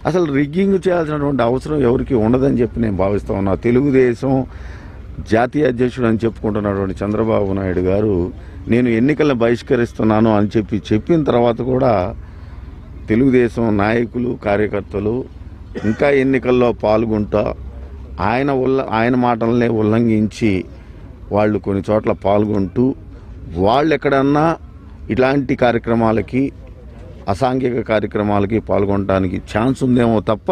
అసలు రిగ్గింగ్ చేయాల్సినటువంటి అవసరం ఎవరికి ఉండదని చెప్పి నేను భావిస్తా ఉన్నా తెలుగుదేశం జాతీయ అధ్యక్షుడు అని చెప్పుకుంటున్నటువంటి చంద్రబాబు నాయుడు గారు నేను ఎన్నికలను బహిష్కరిస్తున్నాను అని చెప్పి చెప్పిన తర్వాత కూడా తెలుగుదేశం నాయకులు కార్యకర్తలు ఇంకా ఎన్నికల్లో పాల్గొంటా ఆయన ఉల్ల ఆయన మాటలనే ఉల్లంఘించి వాళ్ళు కొన్ని చోట్ల పాల్గొంటూ వాళ్ళు ఎక్కడన్నా ఇలాంటి కార్యక్రమాలకి అసాంఘిక కార్యక్రమాలకి పాల్గొనడానికి ఛాన్స్ ఉందేమో తప్ప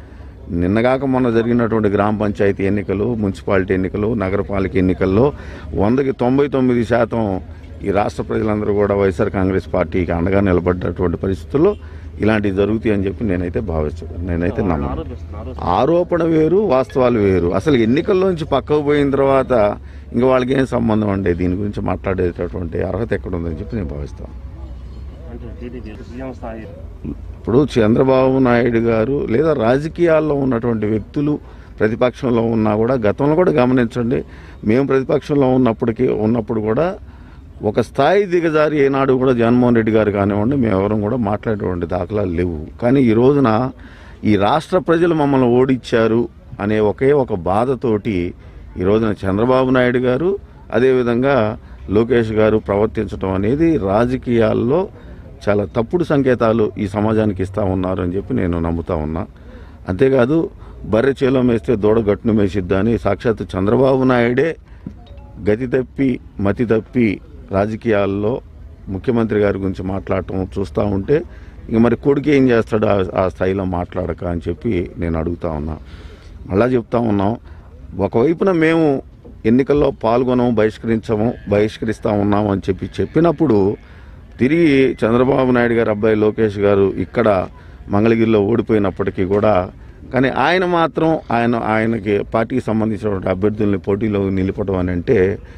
నిన్నగాక మొన్న జరిగినటువంటి గ్రామ పంచాయతీ ఎన్నికలు మున్సిపాలిటీ ఎన్నికలు నగరపాలిక ఎన్నికల్లో వందకి తొంభై తొమ్మిది శాతం ఈ రాష్ట్ర ప్రజలందరూ కూడా వైఎస్ఆర్ కాంగ్రెస్ పార్టీకి అండగా నిలబడ్డటువంటి పరిస్థితుల్లో ఇలాంటివి జరుగుతాయి అని చెప్పి నేనైతే భావిస్తాను నేనైతే నమ్మను ఆరోపిస్తున్నారు ఆరోపణ వేరు వాస్తవాలు వేరు అసలు ఎన్నికల్లోంచి పక్కకు పోయిన తర్వాత ఇంకా వాళ్ళకి ఏం సంబంధం అండి దీని గురించి మాట్లాడేటటువంటి అర్హత ఎక్కడ ఉందని చెప్పి నేను భావిస్తాను అంటే టీడీపీ సీఎం స్థాయి ఇప్పుడు చంద్రబాబు నాయుడు గారు లేదా రాజకీయాల్లో ఉన్నటువంటి వ్యక్తులు ప్రతిపక్షంలో ఉన్నా కూడా గతంలో కూడా గమనించండి మేము ప్రతిపక్షంలో ఉన్నప్పటికీ ఉన్నప్పుడు కూడా ఒక స్థాయి దిగజారి ఏనాడు కూడా జగన్మోహన్ రెడ్డి గారు కానివ్వండి మేమెవరం కూడా మాట్లాడేటువంటి దాఖలాలు లేవు కానీ ఈ రోజున ఈ రాష్ట్ర ప్రజలు మమ్మల్ని ఓడించారు అనే ఒకే ఒక బాధతోటి ఈ రోజున చంద్రబాబు నాయుడు గారు అదేవిధంగా లోకేష్ గారు ప్రవర్తించడం అనేది రాజకీయాల్లో చాలా తప్పుడు సంకేతాలు ఈ సమాజానికి ఇస్తా ఉన్నారు అని చెప్పి నేను నమ్ముతా ఉన్నా అంతేకాదు బర్రె చేలో మేస్తే దూడ గట్టును మేసిద్దా అని సాక్షాత్ చంద్రబాబు నాయుడే గతి తప్పి మతి తప్పి రాజకీయాల్లో ముఖ్యమంత్రి గారి గురించి మాట్లాడటం చూస్తూ ఉంటే ఇంక మరి కొడుకు ఏం చేస్తాడు ఆ- ఆ స్థాయిలో మాట్లాడక అని చెప్పి నేను అడుగుతా ఉన్నా మళ్ళా చెప్తా ఉన్నాం ఒకవైపున మేము ఎన్నికల్లో పాల్గొనము బహిష్కరించము బహిష్కరిస్తా ఉన్నాము అని చెప్పి చెప్పినప్పుడు తిరిగి చంద్రబాబు నాయుడు గారు అబ్బాయి లోకేష్ గారు ఇక్కడ మంగళగిరిలో ఓడిపోయినప్పటికీ కూడా కానీ ఆయన మాత్రం ఆయన ఆయనకి పార్టీకి సంబంధించినటువంటి అభ్యర్థుల్ని పోటీలో నిలపడం అని అంటే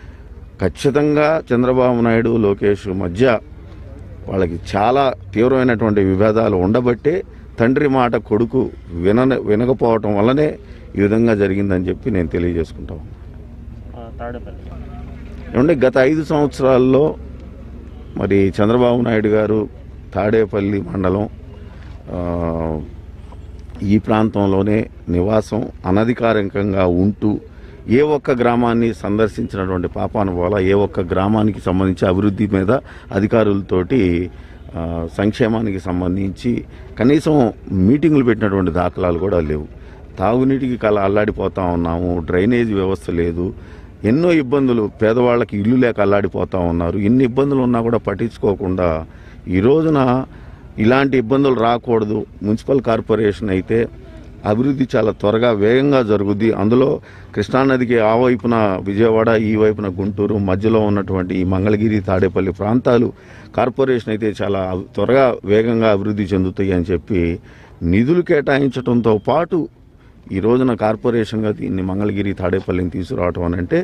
ఖచ్చితంగా చంద్రబాబు నాయుడు లోకేష్ మధ్య వాళ్ళకి చాలా తీవ్రమైనటువంటి విభేదాలు ఉండబట్టే తండ్రి మాట కొడుకు విన వినకపోవటం వల్లనే ఈ విధంగా జరిగిందని చెప్పి నేను తెలియజేసుకుంటాను ఆ, తాడేపల్లి ఏమంటే గత ఐదు సంవత్సరాల్లో మరి చంద్రబాబు నాయుడు గారు తాడేపల్లి మండలం ఆ, ఈ ప్రాంతంలోనే నివాసం అనధికారికంగా ఉంటూ ఏ ఒక్క గ్రామాన్ని సందర్శించినటువంటి పాపాను పోల ఏ ఒక్క గ్రామానికి సంబంధించి అభివృద్ధి మీద అధికారులతోటి ఆ, సంక్షేమానికి సంబంధించి కనీసం మీటింగులు పెట్టినటువంటి దాఖలాలు కూడా లేవు తాగునీటికి కల అల్లాడిపోతా ఉన్నాము డ్రైనేజ్ వ్యవస్థ లేదు ఎన్నో ఇబ్బందులు పేదవాళ్ళకి ఇల్లు లేక అల్లాడిపోతా ఉన్నారు ఇన్ని ఇబ్బందులు ఉన్నా కూడా పట్టించుకోకుండా ఈ రోజున ఇలాంటి ఇబ్బందులు రాకూడదు మున్సిపల్ కార్పొరేషన్ అయితే అభివృద్ధి చాలా త్వరగా వేగంగా జరుగుద్ది అందులో కృష్ణానదికి ఆ వైపున విజయవాడ ఈ వైపున గుంటూరు మధ్యలో ఉన్నటువంటి ఈ మంగళగిరి తాడేపల్లి ప్రాంతాలు కార్పొరేషన్ అయితే చాలా అవ్- త్వరగా వేగంగా అభివృద్ధి చెందుతాయి అని చెప్పి నిధులు కేటాయించడంతో పాటు ఈ రోజున కార్పొరేషన్గా దీన్ని మంగళగిరి తాడేపల్లిని తీసుకురావటం అని అంటే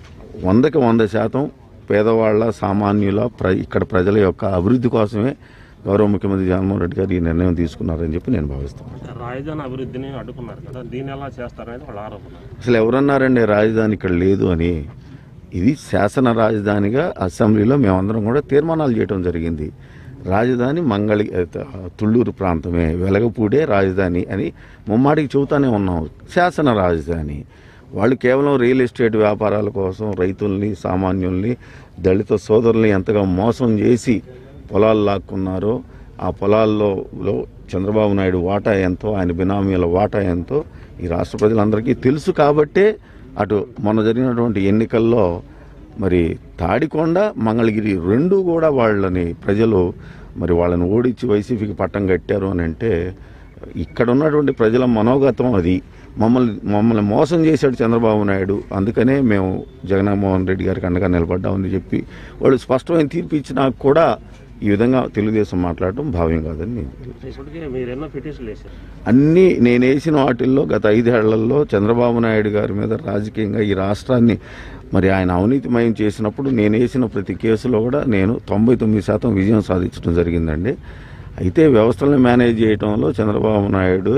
వందకి వంద శాతం పేదవాళ్ళ సామాన్యుల ప్ర ఇక్కడ ప్రజల యొక్క అభివృద్ధి కోసమే గౌరవ ముఖ్యమంత్రి జగన్మోహన్ రెడ్డి గారు ఈ నిర్ణయం తీసుకున్నారని చెప్పి నేను భావిస్తున్నాను అంటే రాజధాని అభివృద్ధిని అడ్డుకున్నారు కదా దీన్ని ఎలా చేస్తారనేది వాళ్ళ ఆరోపణ అసలు ఎవరన్నారండి రాజధాని ఇక్కడ లేదు అని ఇది శాసన రాజధానిగా అసెంబ్లీలో మేమందరం కూడా తీర్మానాలు చేయడం జరిగింది రాజధాని మంగళి త- తుళ్ళూరు ప్రాంతమే వెలగపూడే రాజధాని అని ముమ్మాడికి చెబుతానే ఉన్నాం శాసన రాజధాని వాళ్ళు కేవలం రియల్ ఎస్టేట్ వ్యాపారాల కోసం రైతుల్ని సామాన్యుల్ని దళిత సోదరుల్ని ఎంతగా మోసం చేసి పొలాలు లాక్కున్నారో ఆ పొలాల్లో లో చంద్రబాబు నాయుడు వాటా ఎంతో ఆయన బినామీల వాటా ఎంతో ఈ రాష్ట్ర ప్రజలందరికీ తెలుసు కాబట్టే అటు మొన్న జరిగినటువంటి ఎన్నికల్లో మరి తాడికొండ మంగళగిరి రెండు కూడా వాళ్ళని ప్రజలు మరి వాళ్ళని ఓడించి వైసీపీకి పట్టం కట్టారు అని అంటే ఇక్కడ ఉన్నటువంటి ప్రజల మనోగతం అది మమ్మల్ని మమ్మల్ని మోసం చేశాడు చంద్రబాబు నాయుడు అందుకనే మేము జగన్మోహన్ రెడ్డి గారికి అండగా నిలబడ్డామని చెప్పి వాళ్ళు స్పష్టమైన తీర్పు ఇచ్చినా కూడా ఈ విధంగా తెలుగుదేశం మాట్లాడటం భావ్యం కాదని నేను తెలియజేస్తున్నాను. ఇప్పటికే మీరు ఎన్నో పిటిషన్లు వేశారు అన్నీ నేను వేసిన వాటిల్లో గత ఐదేళ్లలో చంద్రబాబు నాయుడు గారి మీద రాజకీయంగా ఈ రాష్ట్రాన్ని మరి ఆయన అవినీతిమయం చేసినప్పుడు నేను వేసిన ప్రతి కేసులో కూడా నేను తొంభై తొమ్మిది శాతం విజయం సాధించడం జరిగిందండి అయితే వ్యవస్థలను మేనేజ్ చేయడంలో చంద్రబాబు నాయుడు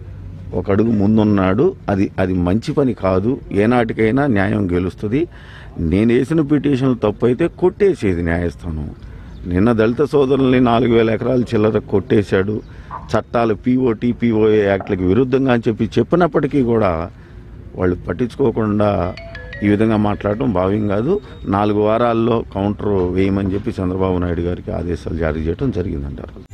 ఒక అడుగు ముందున్నాడు అది అది మంచి పని కాదు ఏనాటికైనా న్యాయం గెలుస్తుంది నేను వేసిన పిటిషన్లు తప్పు అయితే కొట్టేసేది న్యాయస్థానం నిన్న దళిత సోదరుల్ని నాలుగు వేల ఎకరాల చిల్లర కొట్టేశాడు చట్టాలు పీఓటీ పీఓఏ యాక్ట్లకు విరుద్ధంగా అని చెప్పి చెప్పినప్పటికీ కూడా వాళ్ళు పట్టించుకోకుండా ఈ విధంగా మాట్లాడటం భావ్యం కాదు నాలుగు వారాల్లో కౌంటర్ వేయమని చెప్పి చంద్రబాబు నాయుడు గారికి ఆదేశాలు జారీ చేయడం జరిగిందంటారు